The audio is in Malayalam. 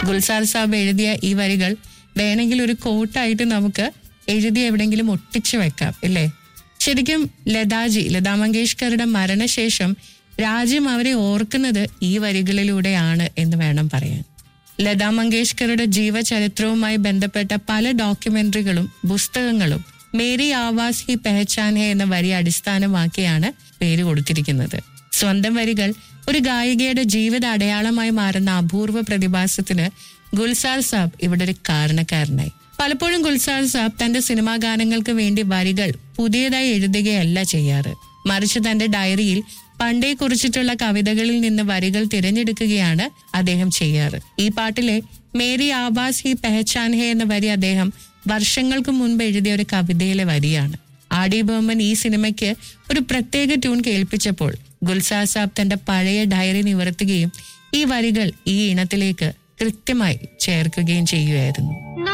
ഗുൽസാർ സാബ് എഴുതിയ ഈ വരികൾ വേണമെങ്കിൽ ഒരു കോട്ടായിട്ട് നമുക്ക് എഴുതി എവിടെയെങ്കിലും ഒട്ടിച്ചു വെക്കാം ഇല്ലേ ശരിക്കും ലതാജി ലതാ മങ്കേഷ്കറുടെ മരണശേഷം രാജ്യം അവരെ ഓർക്കുന്നത് ഈ വരികളിലൂടെയാണ് എന്ന് വേണം പറയാൻ ലതാ മങ്കേഷ്കറുടെ ജീവചരിത്രവുമായി ബന്ധപ്പെട്ട പല ഡോക്യുമെന്ററികളും പുസ്തകങ്ങളും മേരി ആവാസ് ഹി പെഹച്ചാൻ ഹെ എന്ന വരി അടിസ്ഥാനമാക്കിയാണ് പേര് കൊടുത്തിരിക്കുന്നത് സ്വന്തം വരികൾ ഒരു ഗായികയുടെ ജീവിത അടയാളമായി മാറുന്ന അപൂർവ പ്രതിഭാസത്തിന് ഗുൽസാർ സാബ് ഇവിടെ ഒരു കാരണക്കാരനായി പലപ്പോഴും ഗുൽസാർ സാബ് തന്റെ സിനിമാ ഗാനങ്ങൾക്ക് വേണ്ടി വരികൾ പുതിയതായി എഴുതുകയല്ല ചെയ്യാറ് മറിച്ച് തന്റെ ഡയറിയിൽ പണ്ടേ കുറിച്ചിട്ടുള്ള കവിതകളിൽ നിന്ന് വരികൾ തിരഞ്ഞെടുക്കുകയാണ് അദ്ദേഹം ചെയ്യാറ് ഈ പാട്ടിലെ മേരി ആവാസ് ഹി പെഹച്ചാൻ ഹെ എന്ന വരി അദ്ദേഹം വർഷങ്ങൾക്ക് മുൻപ് എഴുതിയ ഒരു കവിതയിലെ വരിയാണ് ആർ ഡി ബർമൻ ഈ സിനിമയ്ക്ക് ഒരു പ്രത്യേക ട്യൂൺ കേൾപ്പിച്ചപ്പോൾ ഗുൽസാർ സാബ് തന്റെ പഴയ ഡയറി നിവർത്തുകയും ഈ വരികൾ ഈ ഇനത്തിലേക്ക് കൃത്യമായി ചേർക്കുകയും ചെയ്യുകയായിരുന്നു